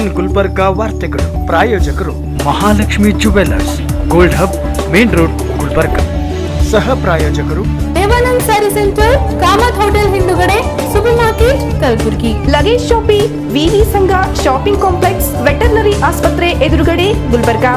Seven Gulbarga ವಾರ್ತೆಗಳು ಪ್ರಾಯೋಜಕರು Mahalakshmi jewellers gold hub main road Gulbarga ಸಹ ಪ್ರಾಯೋಜಕರು Devanand sari centre Kamath hotel ಹಿಂದುಗಡೆ super market Kalaburgi luggage shoppe VV Sangha shopping complex veterinary ಆಸ್ಪತ್ರೆ ಎದುರುಗಡೆ Gulbarga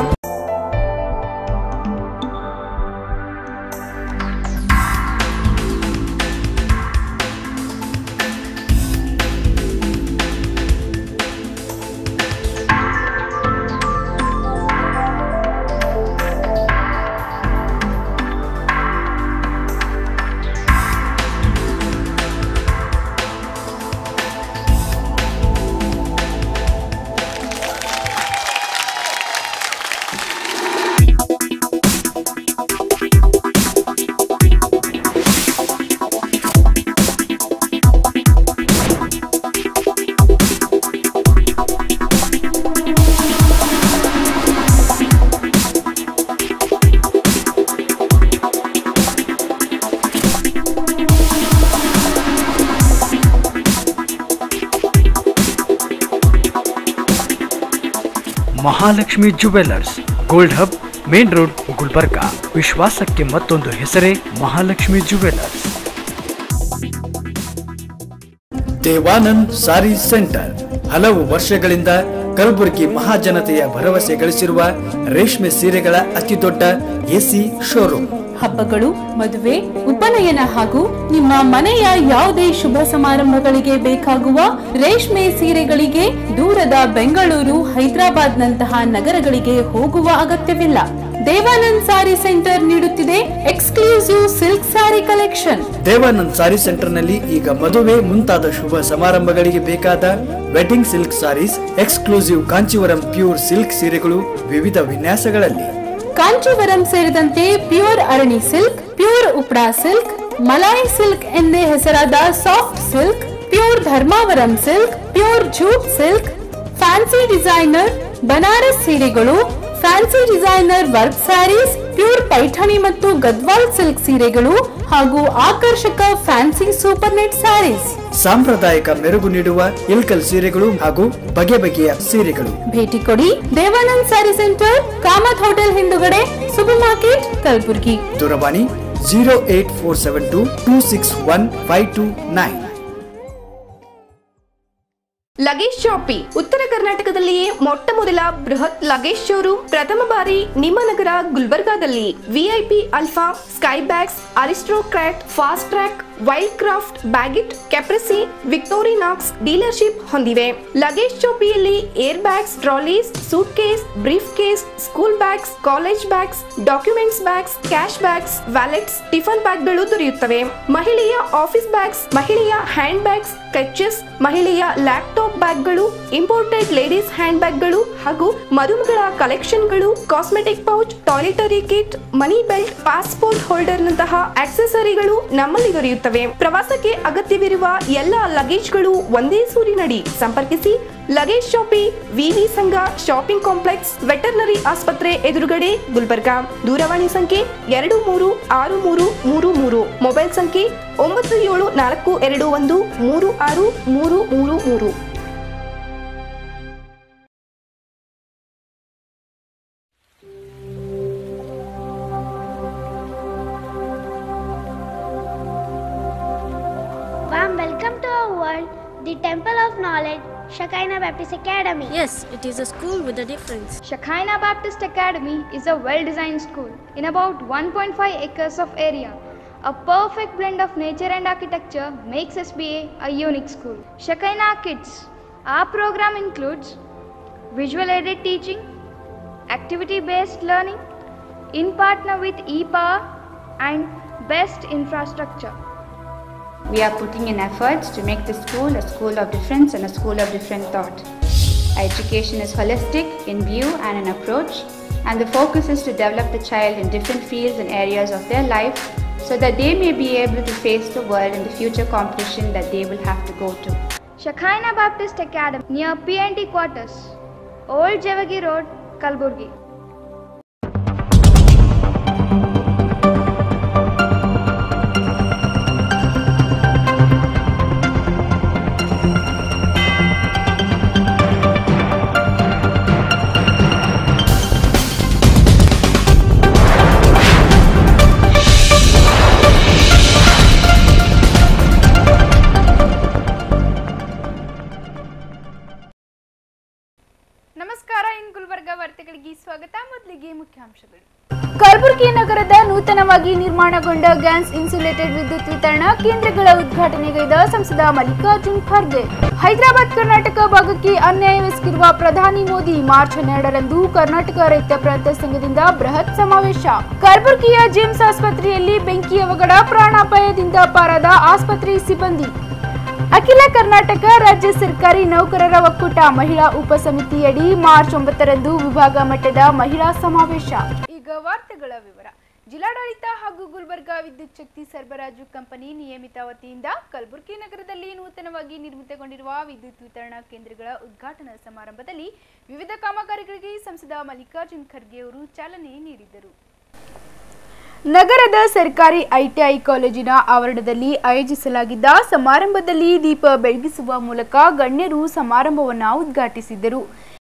Mahalakshmi jewellers gold hub main road Gulbarga ವಿಶ್ವಾಸಕ್ಕೆ ಮತ್ತೊಂದು ಹೆಸರೇ Mahalakshmi jewellers Devanand sari centre ಹಲವು ವರ್ಷಗಳಿಂದ ಕಲಬುರಗಿ ಮಹಾಜನತೆಯ ಭರವಸೆ ಗಳಿಸಿರುವ ರೇಷ್ಮೆ ಸೀರೆಗಳ ಅತಿದೊಡ್ಡ ಎಸಿ ಶೋರೂಮ್ ಹಬ್ಬಗಳು ಮದುವೆ ಉಪನಯನ ಹಾಗೂ ನಿಮ್ಮ ಮನೆಯ ಯಾವುದೇ ಶುಭ ಸಮಾರಂಭಗಳಿಗೆ ಬೇಕಾಗುವ ರೇಷ್ಮೆ ಸೀರೆಗಳಿಗೆ ದೂರದ ಬೆಂಗಳೂರು ಹೈದರಾಬಾದ್ ನಂತಹ ನಗರಗಳಿಗೆ ಹೋಗುವ ಅಗತ್ಯವಿಲ್ಲ ದೇವಾನಂದ್ ಸಾರಿ ಸೆಂಟರ್ ನೀಡುತ್ತಿದೆ exclusive silk sari collection Devanand sari centre ನಲ್ಲಿ ಈಗ ಮದುವೆ ಮುಂತಾದ ಶುಭ ಸಮಾರಂಭಗಳಿಗೆ ಬೇಕಾದ wedding silk saris exclusive Kanchivaram pure silk ಸೀರೆಗಳು ವಿವಿಧ ವಿನ್ಯಾಸಗಳಲ್ಲಿ ಕಾಂಚೀವರಂ ಸೇರಿದಂತೆ pure Arani silk pure Uppada silk Malai silk ಎಂದೇ ಹೆಸರಾದ soft silk pure Dharmavaram silk pure jute silk fancy designer Banaras ಸೀರೆಗಳು fancy designer work saris pure Paithani ಮತ್ತು ಗದ್ವಾಲ್ ಸಿಲ್ಕ್ ಸೀರೆಗಳು ಹಾಗೂ ಆಕರ್ಷಕ ಫ್ಯಾನ್ಸಿ ಸೂಪರ್ ನೆಟ್ ಸ್ಯಾರೀಸ್ ಸಾಂಪ್ರದಾಯಿಕ ಮೆರುಗು ನೀಡುವ ಇಲ್ಕಲ್ ಸೀರೆಗಳು ಹಾಗೂ ಬಗೆ ಬಗೆಯ ಸೀರೆಗಳು ಭೇಟಿ ಕೊಡಿ Devanand sari centre Kamath hotel ಹಿಂದುಗಡೆ ಸೂಪರ್ ಮಾರ್ಕೆಟ್ ಕಲಬುರ್ಗಿ ದೂರವಾಣಿ zero eight four seven two two six one five two nine luggage shoppe ಉತ್ತರ ಕರ್ನಾಟಕದಲ್ಲಿಯೇ ಮೊಟ್ಟ ಮೊದಲ ಬೃಹತ್ ಲಗೇಜ್ ಶೋರೂಮ್ ಪ್ರಥಮ ಬಾರಿ ನಿಮ್ಮ ನಗರ ಗುಲ್ಬರ್ಗಾದಲ್ಲಿ VIP Alpha Skybags Aristocrat Fastrack Wildcraft Baggit Caprese Victorinox dealership ಹೊಂದಿವೆ ಲಗೇಜ್ ಶಾಪಿಯಲ್ಲಿ air bags trolleys suitcase briefcase school bags college bags documents bags cash bags wallets tiffin ಬ್ಯಾಗ್ಗಳು ದೊರೆಯುತ್ತವೆ ಮಹಿಳೆಯ office bags ಮಹಿಳೆಯ hand bags clutches ಮಹಿಳೆಯ laptop ಬ್ಯಾಗ್ಗಳು imported ladies hand ಬ್ಯಾಗ್ಗಳು ಹಾಗೂ ಮರುಮಗಳ ಕಲೆಕ್ಷನ್ಗಳು cosmetic pouch toiletry kit money belt passport holder ನಂತಹ ಆಕ್ಸೆಸರಿಗಳು ನಮ್ಮಲ್ಲಿ ದೊರೆಯುತ್ತವೆ ಪ್ರವಾಸಕ್ಕೆ ಅಗತ್ಯವಿರುವ ಎಲ್ಲ ಲಗೇಜ್ಗಳು ಒಂದೇ ಸೂರಿನಡಿ ಸಂಪರ್ಕಿಸಿ luggage shoppe VV Sangha shopping complex veterinary ಆಸ್ಪತ್ರೆ ಎದುರುಗಡೆ ಗುಲ್ಬರ್ಗಾ ದೂರವಾಣಿ ಸಂಖ್ಯೆ ಎರಡು ಮೂರು ಆರು ಮೂರು ಮೂರು ಮೂರು ಮೊಬೈಲ್ ಸಂಖ್ಯೆ ಒಂಬತ್ತು ಏಳು ನಾಲ್ಕು ಎರಡು ಒಂದು ಮೂರು ಆರು ಮೂರು ಮೂರು ಮೂರು Warm welcome to our world, the Temple of Knowledge, Shekinah Baptist Academy. Yes, it is a school with a difference. Shekinah Baptist Academy is a well designed school in about 1.5 acres of area. A perfect blend of nature and architecture makes SBA a unique school. Shekinah Kids. Our program includes visual aided teaching, activity based learning, in partner with ePower, and best infrastructure. We are putting in efforts to make the school a school of difference and a school of different thought. Our education is holistic in view and in approach, and the focus is to develop the child in different fields and areas of their life so that they may be able to face the world in the future competition that they will have to go to. Shekinah Baptist Academy near PNT quarters, Old Javagi Road, Kalburgi. ವಾರ್ತೆಗಳಿಗೆ ಸ್ವಾಗತ ಮೊದಲಿಗೆ ಮುಖ್ಯಾಂಶಗಳು ಕಲಬುರಗಿ ನಗರದ ನೂತನವಾಗಿ ನಿರ್ಮಾಣಗೊಂಡ gas insulated ವಿದ್ಯುತ್ ವಿತರಣಾ ಕೇಂದ್ರಗಳ ಉದ್ಘಾಟನೆಗೈದ ಸಂಸದ ಮಲ್ಲಿಕಾರ್ಜುನ್ ಖರ್ಗೆ ಹೈದರಾಬಾದ್ ಕರ್ನಾಟಕ ಭಾಗಕ್ಕೆ ಅನ್ಯಾಯವೆಸಗಿರುವ ಪ್ರಧಾನಿ ಮೋದಿ ಮಾರ್ಚ್ ಹನ್ನೆರಡರಂದು ಕರ್ನಾಟಕ ರೈತ ಪ್ರಾಂತ ಸಂಘದಿಂದ ಬೃಹತ್ ಸಮಾವೇಶ ಕಲಬುರಗಿಯ ಜಿಮ್ಸ್ ಆಸ್ಪತ್ರೆಯಲ್ಲಿ ಬೆಂಕಿ ಅವಘಡ ಪ್ರಾಣಾಪಾಯದಿಂದ ಪಾರಾದ ಆಸ್ಪತ್ರೆ ಸಿಬ್ಬಂದಿ ಅಖಿಲ ಕರ್ನಾಟಕ ರಾಜ್ಯ ಸರ್ಕಾರಿ ನೌಕರರ ಒಕ್ಕೂಟ ಮಹಿಳಾ ಉಪಸಮಿತಿಯಡಿ ಮಾರ್ಚ್ ಒಂಬತ್ತರಂದು ವಿಭಾಗ ಮಟ್ಟದ ಮಹಿಳಾ ಸಮಾವೇಶ ಈಗ ವಾರ್ತೆಗಳ ವಿವರ ಜಿಲ್ಲಾಡಳಿತ ಹಾಗೂ ಗುಲ್ಬರ್ಗಾ ವಿದ್ಯುತ್ ಶಕ್ತಿ ಸರಬರಾಜು ಕಂಪನಿ ನಿಯಮಿತ ವತಿಯಿಂದ ಕಲಬುರಗಿ ನಗರದಲ್ಲಿ ನೂತನವಾಗಿ ನಿರ್ಮಿತಗೊಂಡಿರುವ ವಿದ್ಯುತ್ ವಿತರಣಾ ಕೇಂದ್ರಗಳ ಉದ್ಘಾಟನಾ ಸಮಾರಂಭದಲ್ಲಿ ವಿವಿಧ ಕಾಮಗಾರಿಗಳಿಗೆ ಸಂಸದ ಮಲ್ಲಿಕಾರ್ಜುನ್ ಖರ್ಗೆ ಅವರು ಚಾಲನೆ ನೀಡಿದರು ನಗರದ ಸರ್ಕಾರಿ ಐಟಿಐ ಕಾಲೇಜಿನ ಆವರಣದಲ್ಲಿ ಆಯೋಜಿಸಲಾಗಿದ್ದ ಸಮಾರಂಭದಲ್ಲಿ ದೀಪ ಬೆಳಗಿಸುವ ಮೂಲಕ ಗಣ್ಯರು ಸಮಾರಂಭವನ್ನು ಉದ್ಘಾಟಿಸಿದರು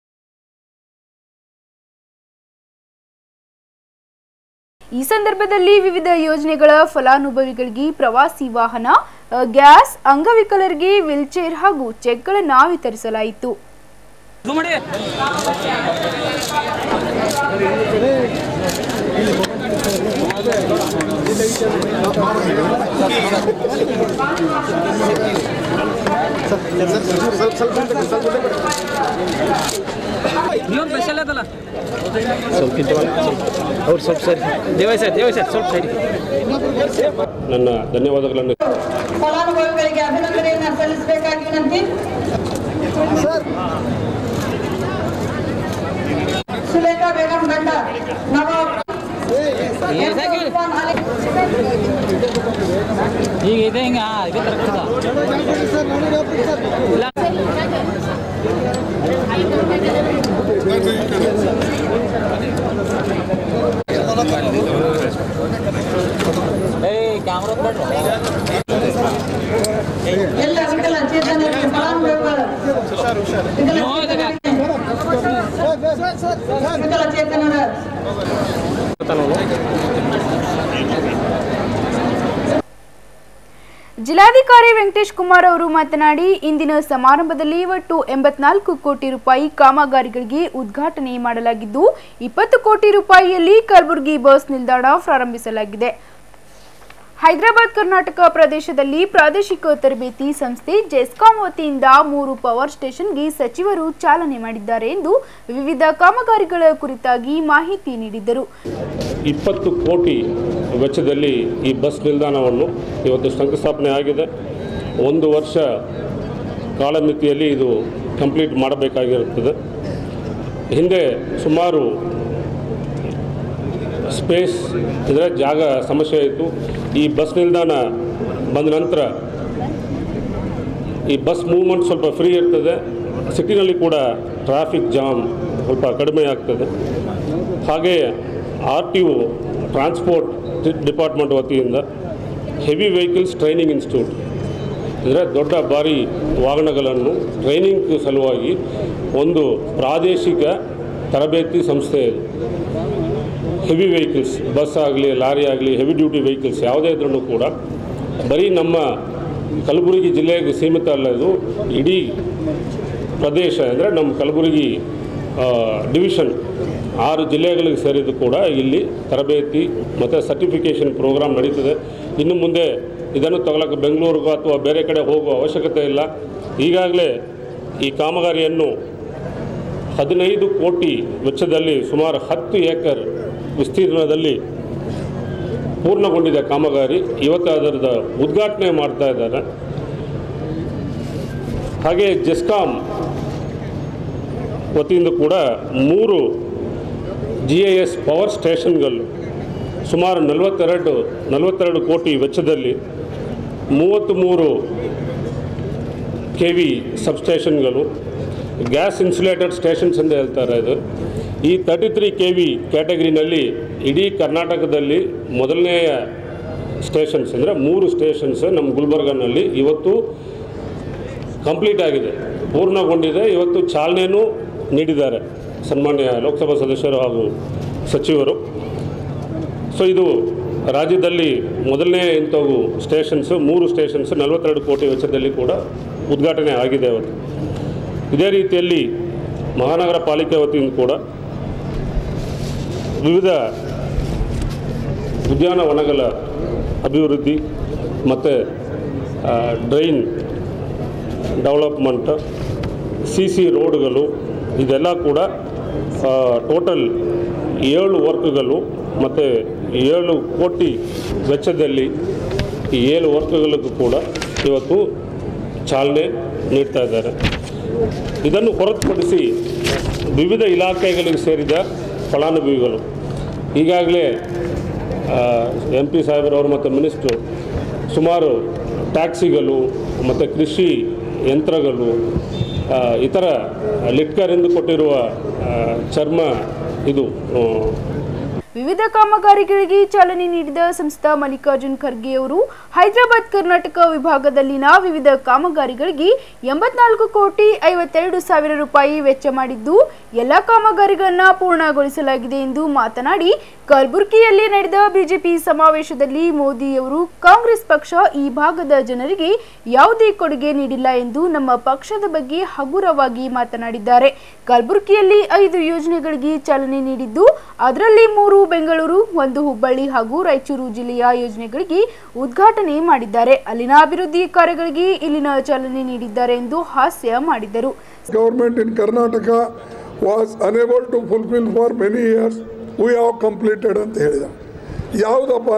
ಈ ಸಂದರ್ಭದಲ್ಲಿ ವಿವಿಧ ಯೋಜನೆಗಳ ಫಲಾನುಭವಿಗಳಿಗೆ ಪ್ರವಾಸಿ ವಾಹನ ಅ, ಗ್ಯಾಸ್ ಅಂಗವಿಕಲರಿಗೆ ವೀಲ್ಚೇರ್ ಹಾಗೂ ಚೆಕ್ಗಳನ್ನು ವಿತರಿಸಲಾಯಿತು ನೀವೊಂದು ಸ್ಪೆಷಲ್ ಅದಲ್ಲ ಅವ್ರು ಸ್ವಲ್ಪ ಸರಿ ದೇವಾಯ ಸರ್ ದೇವಾಯ ಸರ್ ಸ್ವಲ್ಪ ಸರಿ ನನ್ನ ಧನ್ಯವಾದಗಳನ್ನು ಫಲಾನುಭವಿಗಳಿಗೆ ಅಭಿನಂದನೆಯನ್ನು ಸಲ್ಲಿಸಬೇಕಾಗಿ ವಿನಂತಿ ಸುಲೇಖಾ ಬೇಗಂ ಗಂಡ ನವಾಬ್ ಉಸ್ಮಾನ್ ಅಲಿ ಈಗ ಇದೆ ಹಿಂಗ ಇದು ಕರೆಕ್ಟ್ ಏಯ್ ಕ್ಯಾಮ್ರಾ ಕೊಡ್ರಿ ಎಲ್ಲ ವಿಕಲ ಚೇತನರಿಗೆ ಫಲಾನುಭವಿಗಳು ವಿಕಲ ಚೇತನರ ಜಿಲ್ಲಾಧಿಕಾರಿ ವೆಂಕಟೇಶ್ ಕುಮಾರ್ ಅವರು ಮಾತನಾಡಿ ಇಂದಿನ ಸಮಾರಂಭದಲ್ಲಿ ಒಟ್ಟು ಎಂಬತ್ನಾಲ್ಕು ಕೋಟಿ ರೂಪಾಯಿ ಕಾಮಗಾರಿಗಳಿಗೆ ಉದ್ಘಾಟನೆ ಮಾಡಲಾಗಿದ್ದು ಇಪ್ಪತ್ತು ಕೋಟಿ ರೂಪಾಯಿಯಲ್ಲಿ ಕಲಬುರಗಿ ಬಸ್ ನಿಲ್ದಾಣ ಪ್ರಾರಂಭಿಸಲಾಗಿದೆ ಹೈದರಾಬಾದ್ ಕರ್ನಾಟಕ ಪ್ರದೇಶದಲ್ಲಿ ಪ್ರಾದೇಶಿಕ ತರಬೇತಿ ಸಂಸ್ಥೆ ಜೆಸ್ಕಾಂ ವತಿಯಿಂದ ಮೂರು ಪವರ್ ಸ್ಟೇಷನ್ಗೆ ಸಚಿವರು ಚಾಲನೆ ಮಾಡಿದ್ದಾರೆ ಎಂದು ವಿವಿಧ ಕಾಮಗಾರಿಗಳ ಕುರಿತಾಗಿ ಮಾಹಿತಿ ನೀಡಿದರು ಇಪ್ಪತ್ತು ಕೋಟಿ ವೆಚ್ಚದಲ್ಲಿ ಈ ಬಸ್ ನಿಲ್ದಾಣವನ್ನು ಇವತ್ತು ಶಂಕುಸ್ಥಾಪನೆ ಆಗಿದೆ ಒಂದು ವರ್ಷ ಕಾಲಮಿತಿಯಲ್ಲಿ ಇದು ಕಂಪ್ಲೀಟ್ ಮಾಡಬೇಕಾಗಿರುತ್ತದೆ ಹಿಂದೆ ಸುಮಾರು ಸ್ಪೇಸ್ ಅಂದರೆ ಜಾಗ ಸಮಸ್ಯೆ ಇತ್ತು ಈ ಬಸ್ ನಿಲ್ದಾಣ ಬಂದ ನಂತರ ಈ ಬಸ್ ಮೂವ್ಮೆಂಟ್ ಸ್ವಲ್ಪ ಫ್ರೀ ಇರ್ತದೆ ಸಿಟಿನಲ್ಲಿ ಕೂಡ ಟ್ರಾಫಿಕ್ ಜಾಮ್ ಸ್ವಲ್ಪ ಕಡಿಮೆ ಆಗ್ತದೆ ಹಾಗೆ R T O transport department ವತಿಯಿಂದ ಹೆವಿ ವೆಹಿಕಲ್ಸ್ ಟ್ರೈನಿಂಗ್ ಇನ್ಸ್ಟಿಟ್ಯೂಟ್ ಅಂದರೆ ದೊಡ್ಡ ಭಾರಿ ವಾಹನಗಳನ್ನು ಟ್ರೈನಿಂಗ್ ಸಲುವಾಗಿ ಒಂದು ಪ್ರಾದೇಶಿಕ ತರಬೇತಿ ಸಂಸ್ಥೆ ಇದು ಹೆವಿ ವೆಹಿಕಲ್ಸ್ ಬಸ್ ಆಗಲಿ ಲಾರಿ ಆಗಲಿ ಹೆವಿ ಡ್ಯೂಟಿ ವೆಹಿಕಲ್ಸ್ ಯಾವುದೇ ಇದ್ರೂ ಕೂಡ ಬರೀ ನಮ್ಮ ಕಲಬುರಗಿ ಜಿಲ್ಲೆಗೆ ಸೀಮಿತ ಅಲ್ಲ ಇದು ಇಡೀ ಪ್ರದೇಶ ಅಂದರೆ ನಮ್ಮ ಕಲಬುರಗಿ ಡಿವಿಷನ್ ಆರು ಜಿಲ್ಲೆಗಳಿಗೆ ಸೇರಿದ್ದು ಕೂಡ ಇಲ್ಲಿ ತರಬೇತಿ ಮತ್ತು ಸರ್ಟಿಫಿಕೇಷನ್ ಪ್ರೋಗ್ರಾಮ್ ನಡೀತದೆ ಇನ್ನು ಮುಂದೆ ಇದನ್ನು ತಗೊಳಕ್ಕೆ ಬೆಂಗಳೂರಿಗೂ ಅಥವಾ ಬೇರೆ ಕಡೆ ಹೋಗುವ ಅವಶ್ಯಕತೆ ಇಲ್ಲ ಈಗಾಗಲೇ ಈ ಕಾಮಗಾರಿಯನ್ನು ಹದಿನೈದು ಕೋಟಿ ವೆಚ್ಚದಲ್ಲಿ ಸುಮಾರು ಹತ್ತು ಏಕರ್ ವಿಸ್ತೀರ್ಣದಲ್ಲಿ ಪೂರ್ಣಗೊಂಡಿದೆ ಕಾಮಗಾರಿ ಇವತ್ತು ಅದರದ ಉದ್ಘಾಟನೆ ಮಾಡ್ತಾ ಇದ್ದಾರೆ ಹಾಗೆ ಜೆಸ್ಕಾಂ ವತಿಯಿಂದ ಕೂಡ ಮೂರು ಜಿ ಐ ಎಸ್ ಪವರ್ ಸ್ಟೇಷನ್ಗಳು ಸುಮಾರು ನಲವತ್ತೆರಡು ನಲವತ್ತೆರಡು ಕೋಟಿ ವೆಚ್ಚದಲ್ಲಿ ಮೂವತ್ತ್ಮೂರು ಕೆ ವಿ ಸಬ್ಸ್ಟೇಷನ್ಗಳು ಗ್ಯಾಸ್ ಇನ್ಸುಲೇಟೆಡ್ ಸ್ಟೇಷನ್ಸ್ ಅಂತ ಹೇಳ್ತಾರೆ ಇದು ಈ ತರ್ಟಿ ತ್ರೀ ಕೆ ವಿ ಕ್ಯಾಟಗರಿನಲ್ಲಿ ಇಡೀ ಕರ್ನಾಟಕದಲ್ಲಿ ಮೊದಲನೆಯ ಸ್ಟೇಷನ್ಸ್ ಅಂದರೆ ಮೂರು ಸ್ಟೇಷನ್ಸ್ ನಮ್ಮ ಗುಲ್ಬರ್ಗನಲ್ಲಿ ಇವತ್ತು ಕಂಪ್ಲೀಟ್ ಆಗಿದೆ ಪೂರ್ಣಗೊಂಡಿದೆ ಇವತ್ತು ಚಾಲನೆಯೂ ನೀಡಿದ್ದಾರೆ ಸನ್ಮಾನ್ಯ ಲೋಕಸಭಾ ಸದಸ್ಯರು ಹಾಗೂ ಸಚಿವರು ಸೊ ಇದು ರಾಜ್ಯದಲ್ಲಿ ಮೊದಲನೇ ಇಂಥವು ಸ್ಟೇಷನ್ಸು ಮೂರು ಸ್ಟೇಷನ್ಸ್ ನಲವತ್ತೆರಡು ಕೋಟಿ ವೆಚ್ಚದಲ್ಲಿ ಕೂಡ ಉದ್ಘಾಟನೆ ಆಗಿದೆ ಅವತ್ತು ಇದೇ ರೀತಿಯಲ್ಲಿ ಮಹಾನಗರ ಪಾಲಿಕೆ ವತಿಯಿಂದ ಕೂಡ ವಿವಿಧ ಉದ್ಯಾನವನಗಳ ಅಭಿವೃದ್ಧಿ ಮತ್ತು ಡ್ರೈನ್ ಡೆವಲಪ್ಮೆಂಟ್ ಸಿ ಸಿ ರೋಡ್ಗಳು ಇದೆಲ್ಲ ಕೂಡ ಟೋಟಲ್ ಏಳು ವರ್ಕ್ಗಳು ಮತ್ತು ಏಳು ಕೋಟಿ ವೆಚ್ಚದಲ್ಲಿ ಈ ಏಳು ವರ್ಕ್ಗಳಿಗೂ ಕೂಡ ಇವತ್ತು ಚಾಲನೆ ನೀಡ್ತಾ ಇದ್ದಾರೆ ಇದನ್ನು ಹೊರತುಪಡಿಸಿ ವಿವಿಧ ಇಲಾಖೆಗಳಿಗೆ ಸೇರಿದ ಫಲಾನುಭವಿಗಳು ಈಗಾಗಲೇ ಎಂ ಪಿ ಸಾಹೇಬ್ರವರು ಮತ್ತು ಮಿನಿಸ್ಟ್ರು ಸುಮಾರು ಟ್ಯಾಕ್ಸಿಗಳು ಮತ್ತು ಕೃಷಿ ಯಂತ್ರಗಳು ಆ, ಇತರ ಲಿಟ್ಕರಿಂದ ಕೊಟ್ಟಿರುವ ಆ, ಚರ್ಮ ಇದು ಆ, ವಿವಿಧ ಕಾಮಗಾರಿಗಳಿಗೆ ಚಾಲನೆ ನೀಡಿದ ಸಂಸ್ಥಾ ಮಲ್ಲಿಕಾರ್ಜುನ್ ಖರ್ಗೆ ಅವರು ಹೈದರಾಬಾದ್ ಕರ್ನಾಟಕ ವಿಭಾಗದಲ್ಲಿನ ವಿವಿಧ ಕಾಮಗಾರಿಗಳಿಗೆ ಎಂಬತ್ನಾಲ್ಕು ಕೋಟಿ ಐವತ್ತೆರಡು ಸಾವಿರ ರೂಪಾಯಿ ವೆಚ್ಚ ಮಾಡಿದ್ದು ಎಲ್ಲ ಕಾಮಗಾರಿಗಳನ್ನ ಪೂರ್ಣಗೊಳಿಸಲಾಗಿದೆ ಎಂದು ಮಾತನಾಡಿ ಕಲಬುರಗಿಯಲ್ಲಿ ನಡೆದ ಬಿಜೆಪಿ ಸಮಾವೇಶದಲ್ಲಿ ಮೋದಿಯವರು ಕಾಂಗ್ರೆಸ್ ಪಕ್ಷ ಈ ಭಾಗದ ಜನರಿಗೆ ಯಾವುದೇ ಕೊಡುಗೆ ನೀಡಿಲ್ಲ ಎಂದು ನಮ್ಮ ಪಕ್ಷದ ಬಗ್ಗೆ ಹಗುರವಾಗಿ ಮಾತನಾಡಿದ್ದಾರೆ ಕಲಬುರಗಿಯಲ್ಲಿ ಐದು ಯೋಜನೆಗಳಿಗೆ ಚಾಲನೆ ನೀಡಿದ್ದು ಅದರಲ್ಲಿ ಮೂರು ಬೆಂಗಳೂರು ಒಂದು ಹುಬ್ಬಳ್ಳಿ ಹಾಗೂ ರಾಯಚೂರು ಜಿಲ್ಲೆಯ ಯೋಜನೆಗಳಿಗೆ ಉದ್ಘಾಟನೆ ಮಾಡಿದ್ದಾರೆ ಅಲ್ಲಿನ ಅಭಿವೃದ್ಧಿ ಕಾರ್ಯಗಳಿಗೆ ಇಲ್ಲಿನ ಚಾಲನೆ ನೀಡಿದ್ದಾರೆ ಎಂದು ಹಾಸ್ಯ ಮಾಡಿದರು government in Karnataka was unable to fulfill for many years. We have completed ಅಂತ ಹೇಳಿದ ಯಾವುದಪ್ಪ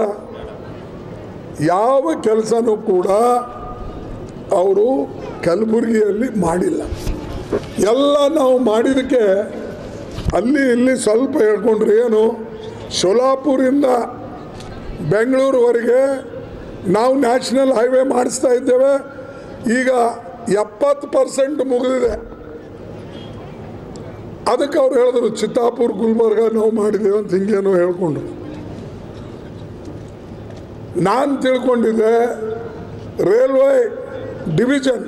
ಯಾವ ಕೆಲಸನೂ ಕೂಡ ಅವರು ಕಲಬುರಗಿಯಲ್ಲಿ ಮಾಡಿಲ್ಲ ಎಲ್ಲ ನಾವು ಮಾಡಿದಕ್ಕೆ ಅಲ್ಲಿ ಇಲ್ಲಿ ಸ್ವಲ್ಪ ಹೇಳ್ಕೊಂಡ್ರಿ ಏನು ಸೋಲಾಪುರಿಂದ ಬೆಂಗಳೂರುವರೆಗೆ ನಾವು ನ್ಯಾಷನಲ್ ಹೈವೇ ಮಾಡಿಸ್ತಾ ಇದ್ದೇವೆ ಈಗ ಎಪ್ಪತ್ತು ಪರ್ಸೆಂಟ್ ಮುಗಿದಿದೆ ಅದಕ್ಕೆ ಅವ್ರು ಹೇಳಿದ್ರು ಚಿತ್ತಾಪುರ್ ಗುಲ್ಬರ್ಗ ನಾವು ಮಾಡಿದ್ದೇವೆ ಅಂತ ಹಿಂಗೇನೋ ಹೇಳ್ಕೊಂಡ್ರು ನಾನು ತಿಳ್ಕೊಂಡಿದ್ದೆ ರೈಲ್ವೆ ಡಿವಿಷನ್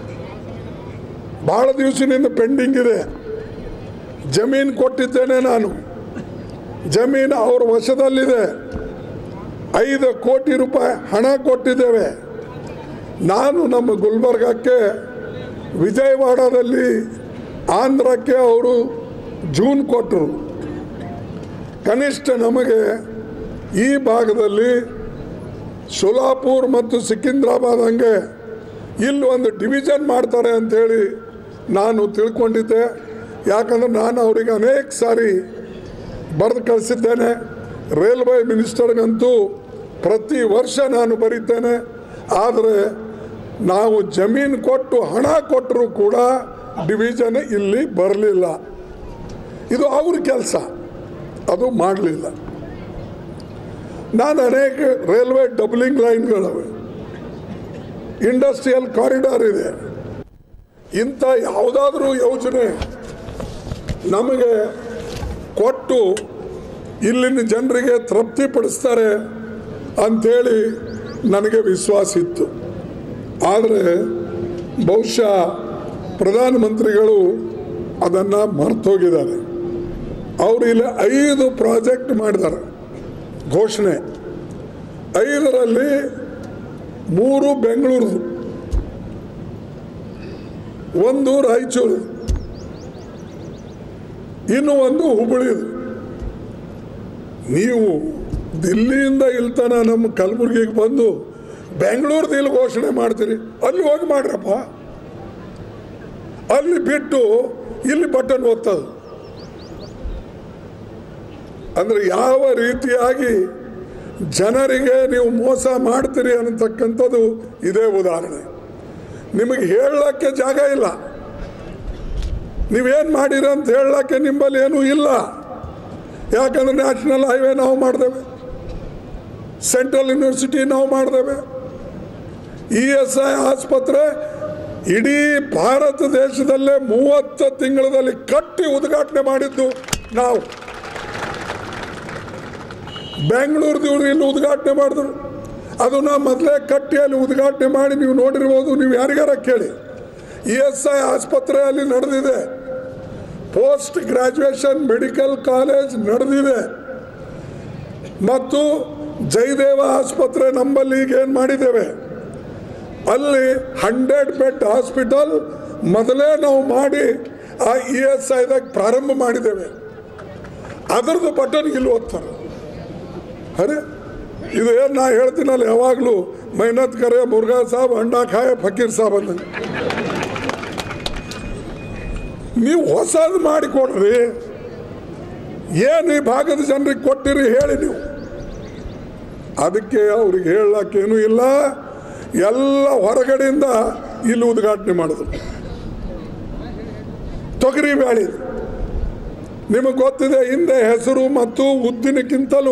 ಭಾಳ ದಿವಸದಿಂದ ಪೆಂಡಿಂಗ್ ಇದೆ ಜಮೀನು ಕೊಟ್ಟಿದ್ದೇನೆ ನಾನು ಜಮೀನು ಅವ್ರ ವಶದಲ್ಲಿದೆ ಐದು ಕೋಟಿ ರೂಪಾಯಿ ಹಣ ಕೊಟ್ಟಿದ್ದೇವೆ ನಾನು ನಮ್ಮ ಗುಲ್ಬರ್ಗಕ್ಕೆ ವಿಜಯವಾಡದಲ್ಲಿ ಆಂಧ್ರಕ್ಕೆ ಅವರು ಜೂನ್ ಕೊಟ್ಟರು ಕನಿಷ್ಠ ನಮಗೆ ಈ ಭಾಗದಲ್ಲಿ ಸೋಲಾಪುರ್ ಮತ್ತು ಸಿಕಿಂದ್ರಾಬಾದ್ ಹಂಗೆ ಇಲ್ಲಿ ಒಂದು ಡಿವಿಷನ್ ಮಾಡ್ತಾರೆ ಅಂಥೇಳಿ ನಾನು ತಿಳ್ಕೊಂಡಿದ್ದೆ ಯಾಕಂದ್ರೆ ನಾನು ಅವರಿಗೆ ಅನೇಕ ಸಾರಿ ಬರೆದು ಕಳಿಸಿದ್ದೇನೆ ರೈಲ್ವೆ ಮಿನಿಸ್ಟರ್ಗಂತೂ ಪ್ರತಿ ವರ್ಷ ನಾನು ಬರೀತೇನೆ ಆದರೆ ನಾವು ಜಮೀನು ಕೊಟ್ಟು ಹಣ ಕೊಟ್ಟರೂ ಕೂಡ ಡಿವಿಷನ್ ಇಲ್ಲಿ ಬರಲಿಲ್ಲ ಇದು ಅವ್ರ ಕೆಲಸ ಅದು ಮಾಡಲಿಲ್ಲ ನಾನು ಅನೇಕ ರೈಲ್ವೆ ಡಬ್ಲಿಂಗ್ ಲೈನ್ಗಳವೆ ಇಂಡಸ್ಟ್ರಿಯಲ್ ಕಾರಿಡಾರ್ ಇದೆ ಇಂಥ ಯಾವುದಾದ್ರೂ ಯೋಜನೆ ನಮಗೆ ಕೊಟ್ಟು ಇಲ್ಲಿನ ಜನರಿಗೆ ತೃಪ್ತಿಪಡಿಸ್ತಾರೆ ಅಂಥೇಳಿ ನನಗೆ ವಿಶ್ವಾಸ ಇತ್ತು ಆದರೆ ಬಹುಶಃ ಪ್ರಧಾನಮಂತ್ರಿಗಳು ಅದನ್ನು ಮರ್ತೋಗಿದ್ದಾರೆ ಅವರು ಇಲ್ಲಿ ಐದು ಪ್ರಾಜೆಕ್ಟ್ ಮಾಡಿದ್ದಾರೆ ಘೋಷಣೆ ಐದರಲ್ಲಿ ಮೂರು ಬೆಂಗಳೂರು ಒಂದು ರಾಯಚೂರು ಇನ್ನು ಒಂದು ಹುಬ್ಬಳ್ಳಿದು ನೀವು ದಿಲ್ಲಿಯಿಂದ ಇಲ್ತನ ನಮ್ಮ ಕಲಬುರಗಿಗೆ ಬಂದು ಬೆಂಗಳೂರ್ದು ಇಲ್ಲಿ ಘೋಷಣೆ ಮಾಡ್ತೀರಿ ಅಲ್ಲಿ ಹೋಗಿ ಮಾಡ್ರಪ್ಪ ಅಲ್ಲಿ ಬಿಟ್ಟು ಇಲ್ಲಿ ಬಟನ್ ಒತ್ತದು ಅಂದರೆ ಯಾವ ರೀತಿಯಾಗಿ ಜನರಿಗೆ ನೀವು ಮೋಸ ಮಾಡ್ತೀರಿ ಅನ್ನತಕ್ಕಂಥದ್ದು ಇದೇ ಉದಾಹರಣೆ ನಿಮಗೆ ಹೇಳಕ್ಕೆ ಜಾಗ ಇಲ್ಲ ನೀವೇನು ಮಾಡಿರ ಅಂತ ಹೇಳಕ್ಕೆ ನಿಮ್ಮಲ್ಲಿ ಏನೂ ಇಲ್ಲ ಯಾಕಂದ್ರೆ ನ್ಯಾಷನಲ್ ಹೈವೇ ನಾವು ಮಾಡ್ದೇವೆ ಸೆಂಟ್ರಲ್ ಯೂನಿವರ್ಸಿಟಿ ನಾವು ಮಾಡ್ದೇವೆ ಇ ಎಸ್ ಐ ಆಸ್ಪತ್ರೆ ಇಡೀ ಭಾರತ ದೇಶದಲ್ಲೇ ಮೂವತ್ತು ತಿಂಗಳಲ್ಲಿ ಕಟ್ಟಿ ಉದ್ಘಾಟನೆ ಮಾಡಿದ್ದು ನಾವು ಬೆಂಗಳೂರದು ಇವರು ಇಲ್ಲಿ ಉದ್ಘಾಟನೆ ಮಾಡಿದ್ರು ಅದನ್ನ ಮೊದಲೇ ಕಟ್ಟಿ ಅಲ್ಲಿ ಉದ್ಘಾಟನೆ ಮಾಡಿ ನೀವು ನೋಡಿರ್ಬೋದು ನೀವು ಯಾರಿಗಾರ ಕೇಳಿ ಇ ಎಸ್ ಐ ಆಸ್ಪತ್ರೆ ಅಲ್ಲಿ ನಡೆದಿದೆ ಪೋಸ್ಟ್ ಗ್ರಾಜುಯೇಷನ್ ಮೆಡಿಕಲ್ ಕಾಲೇಜ್ ನಡೆದಿದೆ ಮತ್ತು ಜಯದೇವ ಆಸ್ಪತ್ರೆ ನಮ್ಮಲ್ಲಿ ಈಗ ಏನು ಮಾಡಿದ್ದೇವೆ ಅಲ್ಲಿ ಹಂಡ್ರೆಡ್ ಬೆಡ್ ಹಾಸ್ಪಿಟಲ್ ಮೊದಲೇ ನಾವು ಮಾಡಿ ಆ ಇ ಎಸ್ ಐದಾಗ ಪ್ರಾರಂಭ ಮಾಡಿದ್ದೇವೆ ಅದರದ್ದು ಬಟನ್ ಇಲ್ಲಿ ಓದ್ತಾರೆ ಅರೆ ಇದು ಏನು ನಾ ಹೇಳ್ತೀನಲ್ಲ ಯಾವಾಗಲೂ ಮೆಹನತ್ ಕರೆ ಮುರ್ಗಾ ಸಾಬ್ ಅಂಡಾ ಖಾಯ ಫಕೀರ್ ಸಾಬ್ ಅಂದಂಗೆ ನೀವು ಹೊಸದು ಮಾಡಿಕೊಡ್ರಿ ಏನು ಈ ಭಾಗದ ಜನರಿಗೆ ಕೊಟ್ಟಿರಿ ಹೇಳಿ ನೀವು ಅದಕ್ಕೆ ಅವ್ರಿಗೆ ಹೇಳಕ್ಕೇನೂ ಇಲ್ಲ ಎಲ್ಲ ಹೊರಗಡೆಯಿಂದ ಇಲ್ಲಿ ಉದ್ಘಾಟನೆ ಮಾಡಿದ್ರು ತೊಗರಿ ಬ್ಯಾಳಿ ನಿಮಗೆ ಗೊತ್ತಿದೆ ಹಿಂದೆ ಹೆಸರು ಮತ್ತು ಉದ್ದಿನಕ್ಕಿಂತಲೂ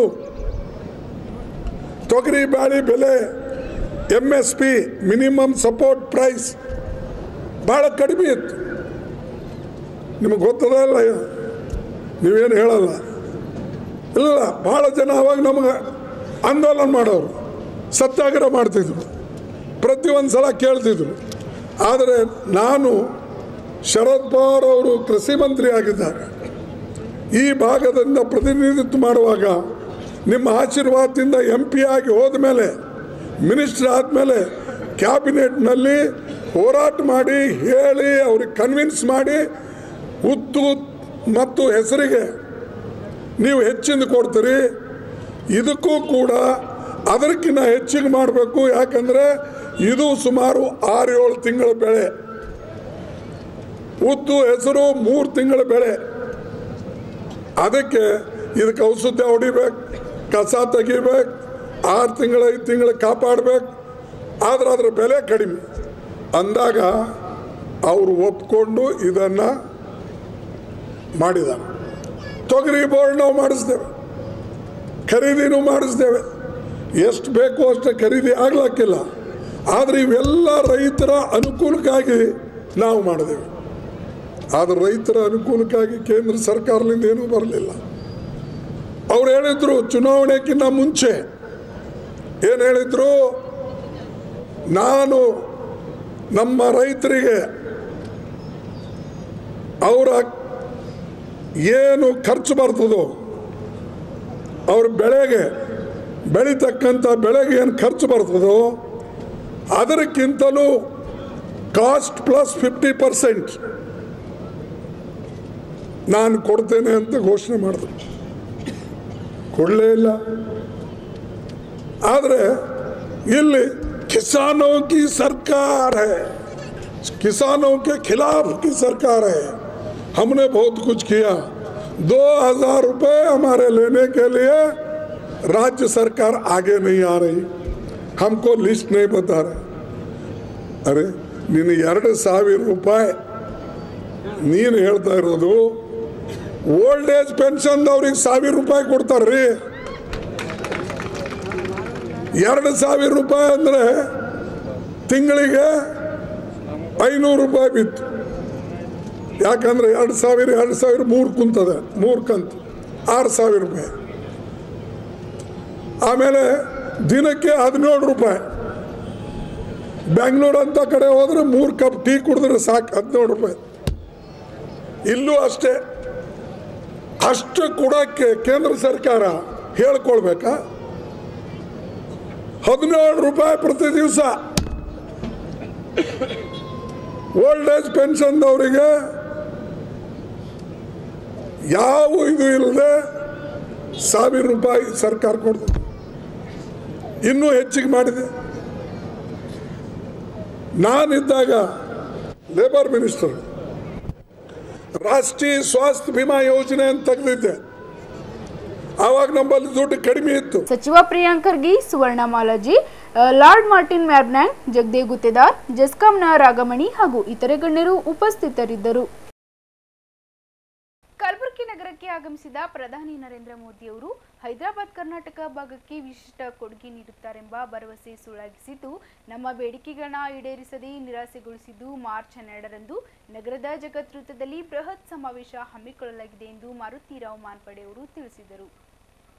ತೊಗರಿ ಬ್ಯಾಳಿ ಬೆಲೆ M S P minimum support price ಭಾಳ ಕಡಿಮೆ ಇತ್ತು ನಿಮಗೆ ಗೊತ್ತದ ಇಲ್ಲ ನೀವೇನು ಹೇಳಲ್ಲ ಇಲ್ಲ ಭಾಳ ಜನ ಅವಾಗ ನಮಗೆ ಆಂದೋಲನ ಮಾಡೋರು ಸತ್ಯಾಗ್ರಹ ಮಾಡ್ತಿದ್ರು ಪ್ರತಿಯೊಂದು ಸಲ ಕೇಳ್ತಿದ್ರು ಆದರೆ ನಾನು ಶರದ್ ಪವಾರ್ ಅವರು ಕೃಷಿ ಮಂತ್ರಿ ಆಗಿದ್ದಾಗ ಈ ಭಾಗದಿಂದ ಪ್ರತಿನಿಧಿತ್ವ ಮಾಡುವಾಗ ನಿಮ್ಮ ಆಶೀರ್ವಾದದಿಂದ ಎಂ ಪಿ ಆಗಿ ಹೋದ ಮೇಲೆ ಮಿನಿಸ್ಟರ್ ಆದಮೇಲೆ ಕ್ಯಾಬಿನೆಟ್ನಲ್ಲಿ ಹೋರಾಟ ಮಾಡಿ ಹೇಳಿ ಅವ್ರಿಗೆ ಕನ್ವಿನ್ಸ್ ಮಾಡಿ ಉತ್ತು ಮತ್ತು ಹೆಸರಿಗೆ ನೀವು ಹೆಚ್ಚಿಂದ ಕೊಡ್ತೀರಿ ಇದಕ್ಕೂ ಕೂಡ ಅದಕ್ಕಿಂತ ಹೆಚ್ಚಿಗೆ ಮಾಡಬೇಕು ಯಾಕಂದರೆ ಇದು ಸುಮಾರು ಆರು ಏಳು ತಿಂಗಳ ಬೆಳೆ ಉದ್ದು ಹೆಸರು ಮೂರು ತಿಂಗಳ ಬೆಳೆ ಅದಕ್ಕೆ ಇದಕ್ಕೆ ಔಷಧಿ ಹೊಡಿಬೇಕು ಕಸ ತೆಗಿಬೇಕು ಆರು ತಿಂಗಳ ಐದು ತಿಂಗಳ ಕಾಪಾಡಬೇಕು ಆದ್ರೆ ಅದರ ಬೆಲೆ ಕಡಿಮೆ ಅಂದಾಗ ಅವರು ಒಪ್ಕೊಂಡು ಇದನ್ನು ಮಾಡಿದ್ದಾರೆ ತೊಗರಿ ಬೋರ್ಡ್ ನಾವು ಮಾಡಿಸ್ತೇವೆ ಖರೀದಿನೂ ಮಾಡಿಸ್ತೇವೆ ಎಷ್ಟು ಬೇಕು ಅಷ್ಟು ಖರೀದಿ ಆಗ್ಲಕ್ಕಿಲ್ಲ ಆದರೆ ಇವೆಲ್ಲ ರೈತರ ಅನುಕೂಲಕ್ಕಾಗಿ ನಾವು ಮಾಡಿದೆವು ಆದರೆ ರೈತರ ಅನುಕೂಲಕ್ಕಾಗಿ ಕೇಂದ್ರ ಸರ್ಕಾರದಿಂದ ಏನೂ ಬರಲಿಲ್ಲ ಅವ್ರು ಹೇಳಿದ್ರು ಚುನಾವಣೆಗಿಂತ ಮುಂಚೆ ಏನು ಹೇಳಿದ್ರು ನಾನು ನಮ್ಮ ರೈತರಿಗೆ ಅವರ ಏನು ಖರ್ಚು ಬರ್ತದೋ ಅವ್ರ ಬೆಳೆಗೆ ಬೆಳೀತಕ್ಕಂಥ ಬೆಳೆಗೆ ಏನು ಖರ್ಚು ಬರ್ತದೋ ಅದಕ್ಕಿಂತಲೂ ಕಾಸ್ಟ್ ಪ್ಲಸ್ ಫಿಫ್ಟಿ ಪರ್ಸೆಂಟ್ ನಾನು ಕೊಡ್ತೇನೆ ಅಂತ ಘೋಷಣೆ ಮಾಡಿದ್ರು ಕೊಡಲೇ ಇಲ್ಲ ಆದರೆ ಇಲ್ಲಿ ಕಿಸಾನೋं की सरकार है किसानों के खिलाफ की सरकार है हमने बहुत कुछ किया दो हजार रुपये हमारे लेने के लिए राज्य सरकार आगे नहीं आ रही हमको लिस्ट नहीं बता रहे ಅರೆ ನೀನು ಎರಡು ಸಾವಿರ ರೂಪಾಯಿ ನೀನು ಹೇಳ್ತಾ ಇರೋದು ಓಲ್ಡ್ ಏಜ್ ಪೆನ್ಷನ್ ಅವ್ರಿಗೆ ಸಾವಿರ ರೂಪಾಯಿ ಕೊಡ್ತಾರ್ರಿ ಎರಡು ಸಾವಿರ ರೂಪಾಯಿ ಅಂದರೆ ತಿಂಗಳಿಗೆ ಐನೂರು ರೂಪಾಯಿ ಬಿತ್ತು ಯಾಕಂದ್ರೆ ಎರಡು ಸಾವಿರ ಎರಡು ಸಾವಿರ ಮೂರು ಕುಂತದೆ ಮೂರು ಕಂತು ಆರು ಸಾವಿರ ರೂಪಾಯಿ ಆಮೇಲೆ ದಿನಕ್ಕೆ ಹದಿನೇಳು ರೂಪಾಯಿ ಬೆಂಗಳೂರು ಅಂತ ಕಡೆ ಹೋದ್ರೆ ಮೂರು ಕಪ್ ಟೀ ಕುಡಿದ್ರೆ ಸಾಕು ಹದಿನೇಳು ರೂಪಾಯಿ ಇಲ್ಲೂ ಅಷ್ಟೇ ಅಷ್ಟು ಕೊಡೋಕ್ಕೆ ಕೇಂದ್ರ ಸರ್ಕಾರ ಹೇಳ್ಕೊಳ್ಬೇಕಾ ಹದಿನೇಳು ರೂಪಾಯಿ ಪ್ರತಿ ದಿವಸ ಓಲ್ಡ್ ಏಜ್ ಪೆನ್ಷನ್ದವರಿಗೆ ಯಾವ ಇದು ಇಲ್ಲದೆ ಸಾವಿರ ರೂಪಾಯಿ ಸರ್ಕಾರ ಕೊಡ್ತದೆ ಇನ್ನೂ ಹೆಚ್ಚಿಗೆ ಮಾಡಿದೆ ನಾನಿದ್ದಾಗ ಲೇಬರ್ ಮಿನಿಸ್ಟರ್ ರಾಷ್ಟ್ರೀಯ ಸ್ವಾಸ್ಥ್ಯ ವಿಮಾ ಯೋಜನೆ ಅಂತ ತೆಗೆದಿದ್ದೆ ಆವಾಗ ನಮ್ಮಲ್ಲಿ ದುಡ್ಡು ಕಡಿಮೆ ಇತ್ತು ಸಚಿವ ಪ್ರಿಯಾಂಕ್ ಖರ್ಗೆ ಸುವರ್ಣ ಮಾಲಾಜಿ ಆ, ಲಾರ್ಡ್ ಮಾರ್ಟಿನ್ ಮ್ಯಾಬ್ನ್ಯಾಂಗ್ ಜಗದೇವ್ ಗುತ್ತೇದಾರ್ ಜೆಸ್ಕಾಂನ ರಾಗಮಣಿ ಹಾಗೂ ಇತರೆ ಗಣ್ಯರು ಉಪಸ್ಥಿತರಿದ್ದರು ಕಲಬುರಗಿ ನಗರಕ್ಕೆ ಆಗಮಿಸಿದ ಪ್ರಧಾನಿ ನರೇಂದ್ರ ಮೋದಿಯವರು ಹೈದರಾಬಾದ್ ಕರ್ನಾಟಕ ಭಾಗಕ್ಕೆ ವಿಶಿಷ್ಟ ಕೊಡುಗೆ ನೀಡುತ್ತಾರೆಂಬ ಭರವಸೆ ಸುಳ್ಳಾಗಿಸಿದ್ದು ನಮ್ಮ ಬೇಡಿಕೆಗಳನ್ನ ಈಡೇರಿಸದೆ ನಿರಾಸೆಗೊಳಿಸಿದ್ದು ಮಾರ್ಚ್ ಹನ್ನೆರಡರಂದು ನಗರದ ಜಗತ್ ವೃತ್ತದಲ್ಲಿ ಬೃಹತ್ ಸಮಾವೇಶ ಹಮ್ಮಿಕೊಳ್ಳಲಾಗಿದೆ ಎಂದು ಮಾರುತಿರಾವ್ ಮಾನ್ಪಡೆ ಅವರು ತಿಳಿಸಿದರು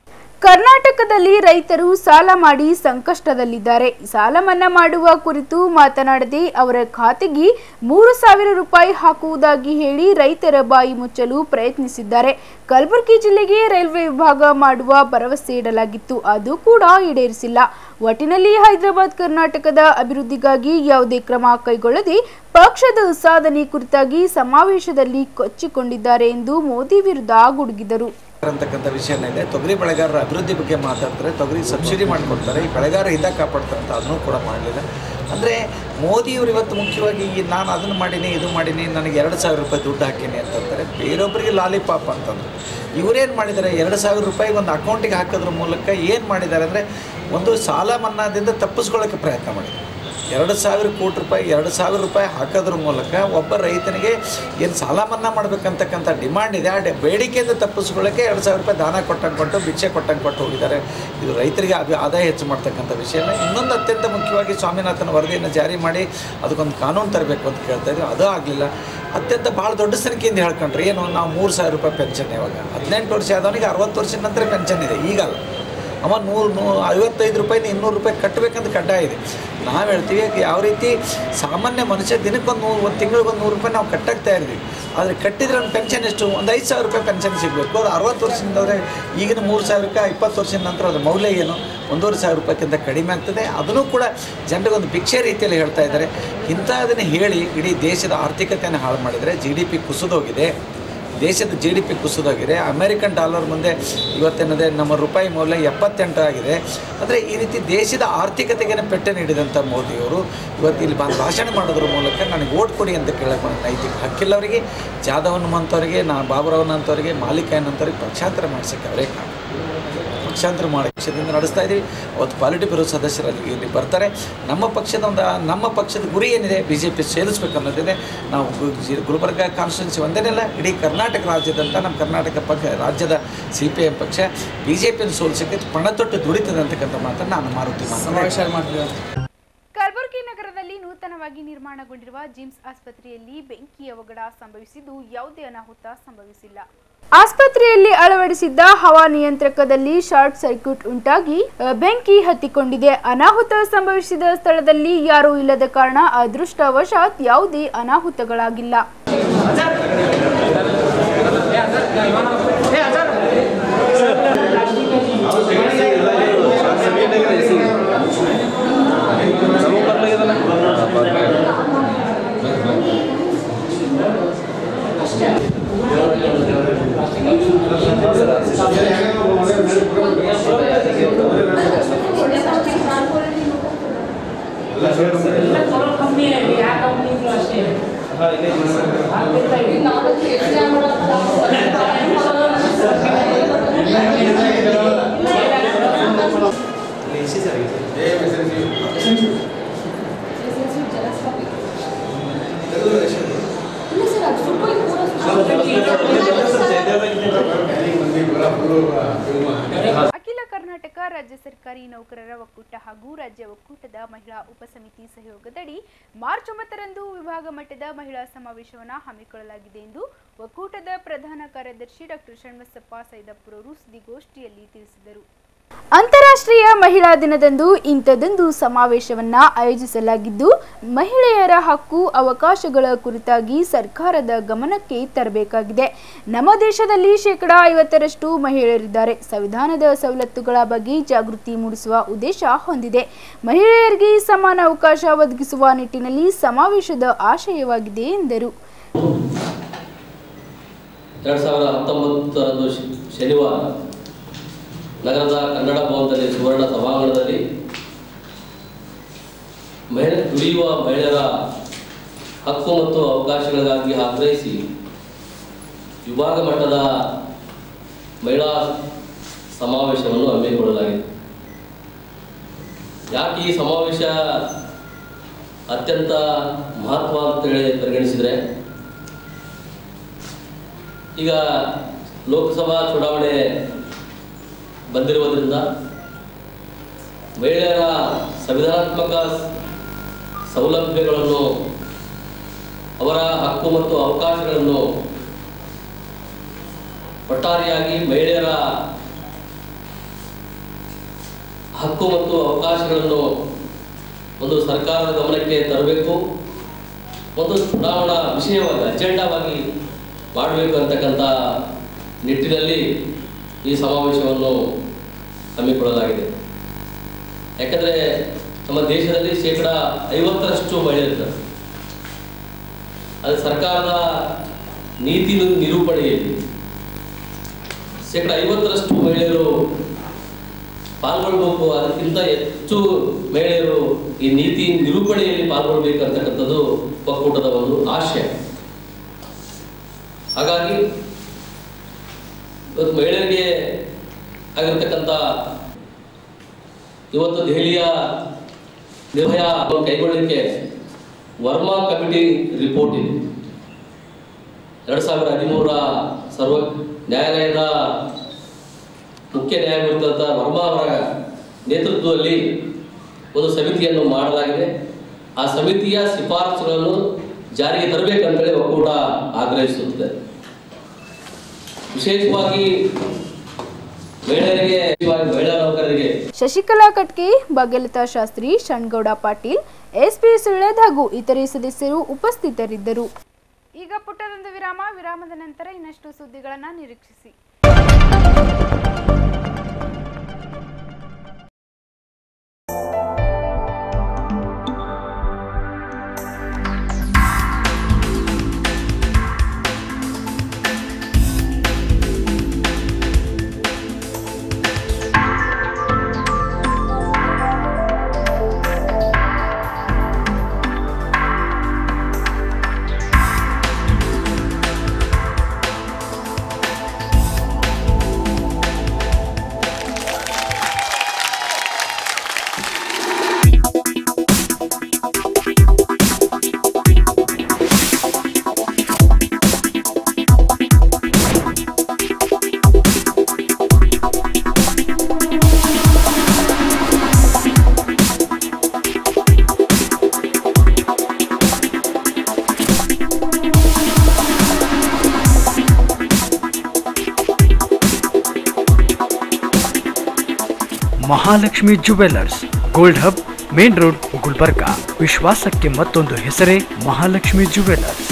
ಕರ್ನಾಟಕದಲ್ಲಿ ರೈತರು ಸಾಲ ಮಾಡಿ ಸಂಕಷ್ಟದಲ್ಲಿದ್ದಾರೆ ಸಾಲ ಮನ್ನಾ ಮಾಡುವ ಕುರಿತು ಮಾತನಾಡದೆ ಅವರ ಖಾತೆಗೆ ಮೂರು ಸಾವಿರ ರೂಪಾಯಿ ಹಾಕುವುದಾಗಿ ಹೇಳಿ ರೈತರ ಬಾಯಿ ಮುಚ್ಚಲು ಪ್ರಯತ್ನಿಸಿದ್ದಾರೆ ಕಲಬುರಗಿ ಜಿಲ್ಲೆಗೆ ರೈಲ್ವೆ ವಿಭಾಗ ಮಾಡುವ ಭರವಸೆ ಇಡಲಾಗಿತ್ತು ಅದು ಕೂಡ ಈಡೇರಿಸಿಲ್ಲ ಒಟ್ಟಿನಲ್ಲಿ ಹೈದರಾಬಾದ್ ಕರ್ನಾಟಕದ ಅಭಿವೃದ್ಧಿಗಾಗಿ ಯಾವುದೇ ಕ್ರಮ ಕೈಗೊಳ್ಳದೆ ಪಕ್ಷದ ಸಾಧನೆ ಕುರಿತಾಗಿ ಸಮಾವೇಶದಲ್ಲಿ ಕೊಚ್ಚಿಕೊಂಡಿದ್ದಾರೆ ಎಂದು ಮೋದಿ ವಿರುದ್ಧ ಗುಡುಗಿದರು ಅಂತಕ್ಕಂಥ ವಿಷಯ ಇದೆ ತೊಗರಿ ಬೆಳೆಗಾರರ ಅಭಿವೃದ್ಧಿ ಬಗ್ಗೆ ಮಾತಾಡ್ತಾರೆ ತೊಗರಿ ಸಬ್ಸಿಡಿ ಮಾಡಿಕೊಡ್ತಾರೆ ಈ ಬೆಳೆಗಾರ ಹಿತ ಕಾಪಾಡ್ತಾರೆ ಅಂತ ಅದನ್ನು ಕೂಡ ಮಾಡಲಿಲ್ಲ ಅಂದರೆ ಮೋದಿಯವರು ಇವತ್ತು ಮುಖ್ಯವಾಗಿ ಈ ನಾನು ಅದನ್ನು ಮಾಡೀನಿ ಇದು ಮಾಡೀನಿ ನನಗೆ ಎರಡು ಸಾವಿರ ರೂಪಾಯಿ ದುಡ್ಡು ಹಾಕೀನಿ ಅಂತಂತಾರೆ ಬೇರೊಬ್ಬರಿಗೆ ಲಾಲಿಪಾಪ್ ಅಂತಂದ್ರು ಇವರೇನು ಮಾಡಿದ್ದಾರೆ ಎರಡು ಸಾವಿರ ರೂಪಾಯಿ ಒಂದು ಅಕೌಂಟಿಗೆ ಹಾಕೋದ್ರ ಮೂಲಕ ಏನು ಮಾಡಿದ್ದಾರೆ ಅಂದರೆ ಒಂದು ಸಾಲ ಮನ್ನಾದಿಂದ ತಪ್ಪಿಸ್ಕೊಳ್ಳೋಕ್ಕೆ ಪ್ರಯತ್ನ ಮಾಡಿದ್ದಾರೆ ಎರಡು ಸಾವಿರ ಕೋಟಿ ರೂಪಾಯಿ ಎರಡು ಸಾವಿರ ರೂಪಾಯಿ ಹಾಕೋದ್ರ ಮೂಲಕ ಒಬ್ಬ ರೈತನಿಗೆ ಏನು ಸಾಲ ಮನ್ನಾ ಮಾಡ್ಬೇಕಂತಕ್ಕಂಥ ಡಿಮಾಂಡ್ ಇದೆ ಆ ಡೆ- ಬೇಡಿಕೆಯಿಂದ ತಪ್ಪಿಸ್ಕೊಳ್ಳೋಕ್ಕೆ ಎರಡು ಸಾವಿರ ರೂಪಾಯಿ ದಾನ ಕೊಟ್ಟಂಗೆ ಕೊಟ್ಟು ಭಿಕ್ಷೆ ಕೊಟ್ಟಂಗೆ ಕೊಟ್ಟು ಹೋಗಿದ್ದಾರೆ ಇದು ರೈತರಿಗೆ ಅಭಿ ಆದಾಯ ಹೆಚ್ಚು ಮಾಡ್ತಕ್ಕಂಥ ವಿಷಯನ ಇನ್ನೊಂದು ಅತ್ಯಂತ ಮುಖ್ಯವಾಗಿ ಸ್ವಾಮಿನಾಥನ್ ವರದಿಯನ್ನು ಜಾರಿ ಮಾಡಿ ಅದಕ್ಕೊಂದು ಕಾನೂನು ತರಬೇಕು ಅಂತ ಕೇಳ್ತಾ ಇದ್ರು ಅದು ಆಗಲಿಲ್ಲ ಅತ್ಯಂತ ಭಾಳ ದೊಡ್ಡ ಸಂಖ್ಯೆಯಿಂದ ಹೇಳ್ಕೊಂಡ್ರೆ ಏನು ನಾವು ಮೂರು ಸಾವಿರ ರೂಪಾಯಿ ಪೆನ್ಷನ್ ಇವಾಗ ಹದಿನೆಂಟು ವರ್ಷ ಆದವನಿಗೆ ಅರವತ್ತು ವರ್ಷದ ನಂತರ ಪೆನ್ಷನ್ ಇದೆ ಈಗಲ್ಲ ಅವ ನೂರು ನೂ ಐವತ್ತೈದು ರೂಪಾಯಿನ ಇನ್ನೂರು ರೂಪಾಯಿ ಕಟ್ಟಬೇಕಂತ ಕಡ್ಡಾಯ ಇದೆ ನಾವು ಹೇಳ್ತೀವಿ ಯಾವ ರೀತಿ ಸಾಮಾನ್ಯ ಮನುಷ್ಯ ದಿನಕ್ಕೊಂದು ನೂರು ಒಂದು ತಿಂಗಳಿಗೆ ಒಂದು ನೂರು ರೂಪಾಯಿ ನಾವು ಕಟ್ಟಕ್ಕೆ ತಯಾರಿದ್ವಿ ಆದರೆ ಕಟ್ಟಿದ್ರೆ ಒಂದು ಪೆನ್ಷನ್ ಎಷ್ಟು ಒಂದು ಐದು ಸಾವಿರ ರೂಪಾಯಿ ಪೆನ್ಷನ್ ಸಿಗಬೇಕು ಅದು ಅರವತ್ತು ವರ್ಷದಿಂದ ಆದರೆ ಈಗಿನ ಮೂರು ಸಾವಿರಕ್ಕೆ ಇಪ್ಪತ್ತು ವರ್ಷದ ನಂತರ ಅದ್ರ ಮೌಲ್ಯ ಏನು ಒಂದೂವರೆ ಸಾವಿರ ರೂಪಾಯಿಗಿಂತ ಕಡಿಮೆ ಆಗ್ತದೆ ಅದನ್ನು ಕೂಡ ಜನರಿಗೊಂದು ಭಿಕ್ಷೆ ರೀತಿಯಲ್ಲಿ ಹೇಳ್ತಾ ಇದ್ದಾರೆ ಇಂಥದನ್ನು ಹೇಳಿ ಇಡೀ ದೇಶದ ಆರ್ಥಿಕತೆಯನ್ನು ಹಾಳು ಮಾಡಿದರೆ ಜಿ ಡಿ ಪಿ ಕುಸಿದೋಗಿದೆ ದೇಶದ ಜಿ ಡಿ ಪಿ ಕುಸಿದೋಗಿದೆ ಅಮೆರಿಕನ್ ಡಾಲರ್ ಮುಂದೆ ಇವತ್ತೇನಿದೆ ನಮ್ಮ ರೂಪಾಯಿ ಮೌಲ್ಯ ಎಪ್ಪತ್ತೆಂಟು ಆಗಿದೆ ಅಂದರೆ ಈ ರೀತಿ ದೇಶದ ಆರ್ಥಿಕತೆಗೆ ಪೆಟ್ಟು ನೀಡಿದಂಥ ಮೋದಿಯವರು ಇವತ್ತು ಇಲ್ಲಿ ಬಂದು ಭಾಷಣ ಮಾಡೋದ್ರ ಮೂಲಕ ನನಗೆ ಓಟ್ ಕೊಡಿ ಅಂತ ಕೇಳಕ್ಕೆ ನನಗೆ ನೈತಿಕ ಹಕ್ಕಿಲ್ಲ ಅವರಿಗೆ ಜಾಧವ್ ಹನುಮಂತವರಿಗೆ ನಾ ಬಾಬುರಾವ್ ಅಂತವರಿಗೆ ಮಾಲಿಕಾಯನ್ ಅಂತವ್ರಿಗೆ ಪಕ್ಷಾಂತರ ಮಾಡಿಸೋಕ್ಕೆ ಅವರೇ ಕಾರಣ ಪಕ್ಷಾಂತರ ಮಾಡಿ ಪಕ್ಷದಿಂದ ನಡೆಸ್ತಾ ಇದ್ದೀವಿ ಅವತ್ತು ಪಾಲಿಟಿ ಬ್ಯೂರೋ ಸದಸ್ಯರಲ್ಲಿ ಇಲ್ಲಿ ಬರ್ತಾರೆ ನಮ್ಮ ಪಕ್ಷದ ಒಂದು ನಮ್ಮ ಪಕ್ಷದ ಗುರಿ ಏನಿದೆ ಬಿ ಜೆ ಪಿ ಸೇರಿಸ್ಬೇಕು ಅನ್ನೋದಿದೆ ನಾವು ಗು- ಜಿ- ಗುಲ್ಬರ್ಗ ಕಾನ್ಸ್ಟಿಟ್ಯೂನ್ಸಿ ಒಂದೇನಲ್ಲ ಇಡೀ ಕರ್ನಾಟಕ ರಾಜ್ಯದಂತ ನಮ್ಮ ಕರ್ನಾಟಕ ಪಕ್ಷ ರಾಜ್ಯದ ಸಿ ಪಿ ಎಂ ಪಕ್ಷ ಬಿ ಜೆ ಪಿಯನ್ನು ಸೋಲಿಸೋಕ್ಕೆ ಪಣತೊಟ್ಟು ದುಡಿತದೆ ಅಂತಕ್ಕಂಥ ಮಾತನ್ನು ನಾನು ಮಾರುತಿ ಮಾತನಾಡಿ ಕಲಬುರಗಿ ನಗರದಲ್ಲಿ ನೂತನವಾಗಿ ನಿರ್ಮಾಣಗೊಂಡಿರುವ ಜಿಮ್ಸ್ ಆಸ್ಪತ್ರೆಯಲ್ಲಿ ಬೆಂಕಿ ಅವಘಡ ಸಂಭವಿಸಿದ್ದು ಯಾವುದೇ ಅನಾಹುತ ಸಂಭವಿಸಿಲ್ಲ ಆಸ್ಪತ್ರೆಯಲ್ಲಿ ಅಳವಡಿಸಿದ್ದ ಹವಾ ನಿಯಂತ್ರಕದಲ್ಲಿ ಶಾರ್ಟ್ ಸರ್ಕ್ಯೂಟ್ ಉಂಟಾಗಿ ಅ, ಬೆಂಕಿ ಹತ್ತಿಕೊಂಡಿದೆ ಅನಾಹುತ ಸಂಭವಿಸಿದ ಸ್ಥಳದಲ್ಲಿ ಯಾರೂ ಇಲ್ಲದ ಕಾರಣ ಅದೃಷ್ಟವಶಾತ್ ಯಾವುದೇ ಅನಾಹುತಗಳಾಗಿಲ್ಲ ಅಖಿಲ ಕರ್ನಾಟಕ ರಾಜ್ಯ ಸರ್ಕಾರಿ ನೌಕರರ ಒಕ್ಕೂಟ ಹಾಗೂ ರಾಜ್ಯ ಒಕ್ಕೂಟದ ಮಹಿಳಾ ಉಪಸಮಿತಿ ಸಹಯೋಗದಡಿ ಮಾರ್ಚ್ ಒಂಬತ್ತರಂದು ವಿಭಾಗ ಮಟ್ಟದ ಮಹಿಳಾ ಸಮಾವೇಶವನ್ನು ಹಮ್ಮಿಕೊಳ್ಳಲಾಗಿದೆ ಎಂದು ಒಕ್ಕೂಟದ ಪ್ರಧಾನ ಕಾರ್ಯದರ್ಶಿ ಡಾಕ್ಟರ್ ಷಣ್ಬಸಪ್ಪ ಸೈದಪ್ಪರವರು ಸುದ್ದಿಗೋಷ್ಠಿಯಲ್ಲಿ ತಿಳಿಸಿದರು ಅಂತಾರಾಷ್ಟ್ರೀಯ ಮಹಿಳಾ ದಿನದಂದು ಇಂಥದೊಂದು ಸಮಾವೇಶವನ್ನ ಆಯೋಜಿಸಲಾಗಿದ್ದು ಮಹಿಳೆಯರ ಹಕ್ಕು ಅವಕಾಶಗಳ ಕುರಿತಾಗಿ ಸರ್ಕಾರದ ಗಮನಕ್ಕೆ ತರಬೇಕಾಗಿದೆ ನಮ್ಮ ದೇಶದಲ್ಲಿ ಶೇಕಡಾ ಐವತ್ತರಷ್ಟು ಮಹಿಳೆಯರಿದ್ದಾರೆ ಸಂವಿಧಾನದ ಸವಲತ್ತುಗಳ ಬಗ್ಗೆ ಜಾಗೃತಿ ಮೂಡಿಸುವ ಉದ್ದೇಶ ಹೊಂದಿದೆ ಮಹಿಳೆಯರಿಗೆ ಸಮಾನ ಅವಕಾಶ ಒದಗಿಸುವ ನಿಟ್ಟಿನಲ್ಲಿ ಸಮಾವೇಶದ ಆಶಯವಾಗಿದೆ ಎಂದರು ಎರಡು ಸಾವಿರದ ಹತ್ತೊಂಬತ್ತರಂದು ಶ್- ಶನಿವಾರ ನಗರದ ಕನ್ನಡ ಭವನದಲ್ಲಿ ಸುವರ್ಣ ಸಭಾಂಗಣದಲ್ಲಿ ಮಹಿಳೆ ದುಡಿಯುವ ಮಹಿಳೆಯರ ಹಕ್ಕು ಮತ್ತು ಅವಕಾಶಗಳಿಗಾಗಿ ಆಗ್ರಹಿಸಿ ವಿಭಾಗ ಮಟ್ಟದ ಮಹಿಳಾ ಸಮಾವೇಶವನ್ನು ಹಮ್ಮಿಕೊಳ್ಳಲಾಗಿದೆ ಯಾಕೆ ಈ ಸಮಾವೇಶ ಅತ್ಯಂತ ಮಹತ್ವ ಅಂತ ಹೇಳಿ ಪರಿಗಣಿಸಿದರೆ ಈಗ ಲೋಕಸಭಾ ಚುನಾವಣೆ ಬಂದಿರುವುದರಿಂದ ಮಹಿಳೆಯರ ಸಂವಿಧಾನಾತ್ಮಕ ಸೌಲಭ್ಯಗಳನ್ನು ಅವರ ಹಕ್ಕು ಮತ್ತು ಅವಕಾಶಗಳನ್ನು ಒಟ್ಟಾರೆಯಾಗಿ ಮಹಿಳೆಯರ ಹಕ್ಕು ಮತ್ತು ಅವಕಾಶಗಳನ್ನು ಒಂದು ಸರ್ಕಾರದ ಗಮನಕ್ಕೆ ತರಬೇಕು ಒಂದು ಚುನಾವಣಾ ವಿಷಯವಾಗಿ ಅಜೆಂಡಾವಾಗಿ ಮಾಡಬೇಕು ಅಂತಕ್ಕಂಥ ನಿಟ್ಟಿನಲ್ಲಿ ಈ ಸಮಾವೇಶವನ್ನು ಹಮ್ಮಿಕೊಳ್ಳಲಾಗಿದೆ ಯಾಕಂದರೆ ನಮ್ಮ ದೇಶದಲ್ಲಿ ಶೇಕಡ ಐವತ್ತರಷ್ಟು ಮಹಿಳೆಯರಿದ್ದಾರೆ ಅದು ಸರ್ಕಾರದ ನೀತಿ ನಿರೂಪಣೆಯಲ್ಲಿ ಶೇಕಡ ಐವತ್ತರಷ್ಟು ಮಹಿಳೆಯರು ಪಾಲ್ಗೊಳ್ಬೇಕು ಅದಕ್ಕಿಂತ ಹೆಚ್ಚು ಮಹಿಳೆಯರು ಈ ನೀತಿ ನಿರೂಪಣೆಯಲ್ಲಿ ಪಾಲ್ಗೊಳ್ಬೇಕಂತಕ್ಕಂಥದ್ದು ಒಕ್ಕೂಟದ ಒಂದು ಆಶಯ ಹಾಗಾಗಿ ಇವತ್ತು ಮಹಿಳೆಯರಿಗೆ ಆಗಿರ್ತಕ್ಕಂಥ ಇವತ್ತು ದೆಹಲಿಯ ನಿರ್ಭಯ ಕೈಗೊಳ್ಳಲಿಕ್ಕೆ ವರ್ಮಾ ಕಮಿಟಿ ರಿಪೋರ್ಟ್ ಇದೆ ಎರಡು ಸಾವಿರ ಹದಿಮೂರರ ಸರ್ವ ನ್ಯಾಯಾಲಯದ ಮುಖ್ಯ ನ್ಯಾಯಮೂರ್ತಿಯಾದ ವರ್ಮಾ ಅವರ ನೇತೃತ್ವದಲ್ಲಿ ಒಂದು ಸಮಿತಿಯನ್ನು ಮಾಡಲಾಗಿದೆ ಆ ಸಮಿತಿಯ ಶಿಫಾರಸುಗಳನ್ನು ಜಾರಿಗೆ ತರಬೇಕಂತೇಳಿ ಒಕ್ಕೂಟ ಆಗ್ರಹಿಸುತ್ತದೆ ವಿಶೇಷವಾಗಿ ಮಹಿಳೆಯರಿಗೆ ವಿಶೇಷವಾಗಿ ಮಹಿಳಾ ನೌಕರರಿಗೆ ಶಶಿಕಲಾ ಕಟ್ಕೆ ಭಾಗ್ಯಲತಾ ಶಾಸ್ತ್ರಿ ಶಣ್ಗೌಡ ಪಾಟೀಲ್ ಎಸ್ಪಿ ಸುಳ್ಳದ್ ಹಾಗೂ ಇತರೆ ಸದಸ್ಯರು ಉಪಸ್ಥಿತರಿದ್ದರು ಈಗ ಪುಟ್ಟದೊಂದು ವಿರಾಮ ವಿರಾಮದ ನಂತರ ಇನ್ನಷ್ಟು ಸುದ್ದಿಗಳನ್ನು ನಿರೀಕ್ಷಿಸಿ Mahalakshmi jewellers gold hub main road Gulbarga ವಿಶ್ವಾಸಕ್ಕೆ ಮತ್ತೊಂದು ಹೆಸರೇ Mahalakshmi jewellers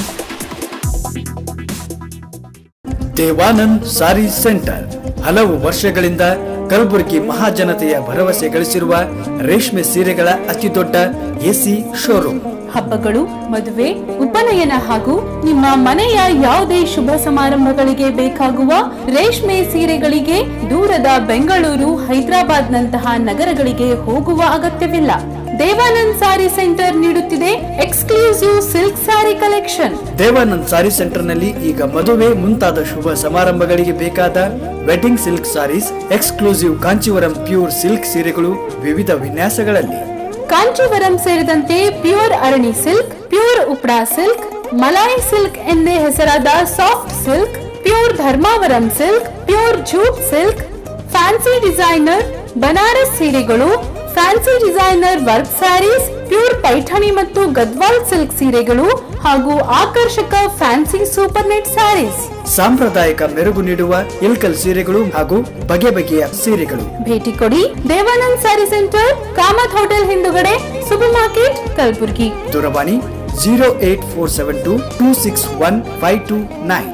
Devanand sari centre ಹಲವು ವರ್ಷಗಳಿಂದ ಕಲಬುರಗಿ ಮಹಾಜನತೆಯ ಭರವಸೆ ಗಳಿಸಿರುವ ರೇಷ್ಮೆ ಸೀರೆಗಳ ಅತಿದೊಡ್ಡ ಎಸಿ ಶೋರೂಮ್ ಹಬ್ಬಗಳು ಮದುವೆ ಉಪನಯನ ಹಾಗೂ ನಿಮ್ಮ ಮನೆಯ ಯಾವುದೇ ಶುಭ ಸಮಾರಂಭಗಳಿಗೆ ಬೇಕಾಗುವ ರೇಷ್ಮೆ ಸೀರೆಗಳಿಗೆ ದೂರದ ಬೆಂಗಳೂರು ಹೈದರಾಬಾದ್ ನಂತಹ ನಗರಗಳಿಗೆ ಹೋಗುವ ಅಗತ್ಯವಿಲ್ಲ ದೇವಾನಂದ್ ಸಾರಿ ಸೆಂಟರ್ ನೀಡುತ್ತಿದೆ exclusive silk sari collection Devanand sari centre ನಲ್ಲಿ ಈಗ ಮದುವೆ ಮುಂತಾದ ಶುಭ ಸಮಾರಂಭಗಳಿಗೆ ಬೇಕಾದ wedding silk saris exclusive Kanchivaram pure silk ಸೀರೆಗಳು ವಿವಿಧ ವಿನ್ಯಾಸಗಳಲ್ಲಿ ಕಾಂಚೀವರಂ ಸೇರಿದಂತೆ pure Arani silk pure Uppada silk Malai silk ಎಂದೇ ಹೆಸರಾದ soft silk pure Dharmavaram silk pure jute silk fancy designer Banaras ಸೀರೆಗಳು fancy designer work saris pure Paithani ಮತ್ತು ಗದ್ವಾಲ್ ಸಿಲ್ಕ್ ಸೀರೆಗಳು ಹಾಗೂ ಆಕರ್ಷಕ ಫ್ಯಾನ್ಸಿ ಸೂಪರ್ ನೆಟ್ ಸ್ಯಾರೀಸ್ ಸಾಂಪ್ರದಾಯಿಕ ಮೆರುಗು ನೀಡುವ ಇಲ್ಕಲ್ ಸೀರೆಗಳು ಹಾಗೂ ಬಗೆ ಬಗೆಯ ಸೀರೆಗಳು ಭೇಟಿ ಕೊಡಿ Devanand sari centre Kamath hotel ಹಿಂದುಗಡೆ ಸೂಪರ್ ಮಾರ್ಕೆಟ್ ಕಲಬುರ್ಗಿ ದೂರವಾಣಿ zero eight four seven two two six one five two nine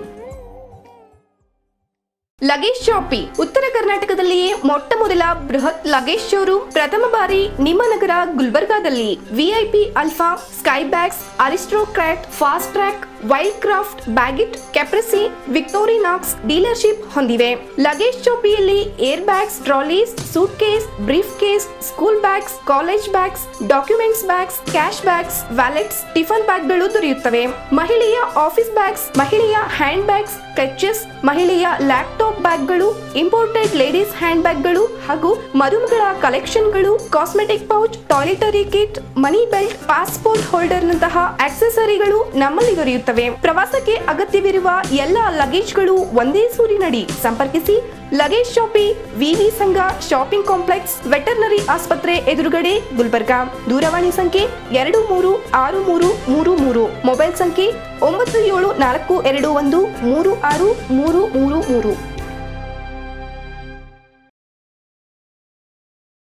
luggage shoppe ಉತ್ತರ ಕರ್ನಾಟಕದಲ್ಲಿಯೇ ಮೊಟ್ಟ ಮೊದಲ ಬೃಹತ್ ಲಗೇಜ್ ಶೋರೂಮ್ ಪ್ರಥಮ ಬಾರಿ ನಿಮ್ಮ ನಗರ ಗುಲ್ಬರ್ಗಾದಲ್ಲಿ VIP Alpha Skybags Aristocrat Fastrack Wildcraft Baggit Caprese Victorinox dealership ಹೊಂದಿವೆ ಲಗೇಜ್ ಶಾಪಿಯಲ್ಲಿ air bags trolleys suitcase briefcase school bags college bags documents bags cash bags wallets tiffin ಬ್ಯಾಗ್ಗಳು ದೊರೆಯುತ್ತವೆ ಮಹಿಳೆಯ office bags ಮಹಿಳೆಯ hand bags clutches ಮಹಿಳೆಯ laptop ಬ್ಯಾಗ್ಗಳು imported ladies hand ಬ್ಯಾಗ್ಗಳು ಹಾಗೂ ಮದುಮಗಳ ಕಲೆಕ್ಷನ್ಗಳು cosmetic pouch toiletry kit money belt passport holder ನಂತಹ ಆಕ್ಸೆಸರಿಗಳು ನಮ್ಮಲ್ಲಿ ದೊರೆಯುತ್ತವೆ ಪ್ರವಾಸಕ್ಕೆ ಅಗತ್ಯವಿರುವ ಎಲ್ಲ ಲಗೇಜ್ಗಳು ಒಂದೇ ಸೂರಿನಡಿ ಸಂಪರ್ಕಿಸಿ luggage shoppe VV Sangha shopping complex veterinary ಆಸ್ಪತ್ರೆ ಎದುರುಗಡೆ ಗುಲ್ಬರ್ಗಾ ದೂರವಾಣಿ ಸಂಖ್ಯೆ ಎರಡು ಮೂರು ಆರು ಮೂರು ಮೂರು ಮೂರು ಮೊಬೈಲ್ ಸಂಖ್ಯೆ ಒಂಬತ್ತು ಏಳು ನಾಲ್ಕು ಎರಡು ಒಂದು ಮೂರು ಆರು ಮೂರು ಮೂರು ಮೂರು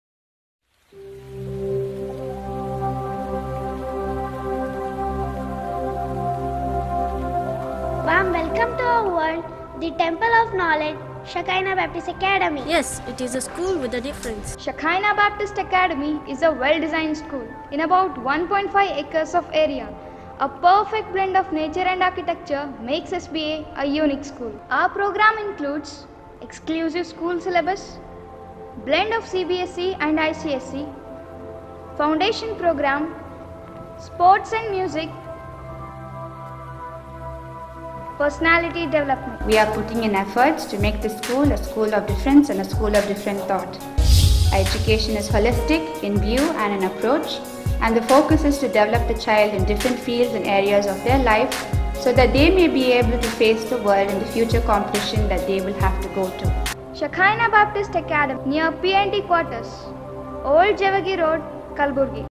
Warm welcome to our world, the Temple of Knowledge, Shekinah Baptist Academy. Yes, it is a school with a difference. Shekinah Baptist Academy is a well designed school in about 1.5 acres of area. A perfect blend of nature and architecture makes SBA a unique school. Our program includes exclusive school syllabus, blend of CBSE and ICSE, foundation program, sports and music, personality development. We are putting in efforts to make the school a school of difference and a school of different thought. Our education is holistic in view and in approach, and the focus is to develop the child in different fields and areas of their life so that they may be able to face the world in the future competition that they will have to go to. Shekinah Baptist Academy near PND quarters, Old Javagi Road, Kalburgi.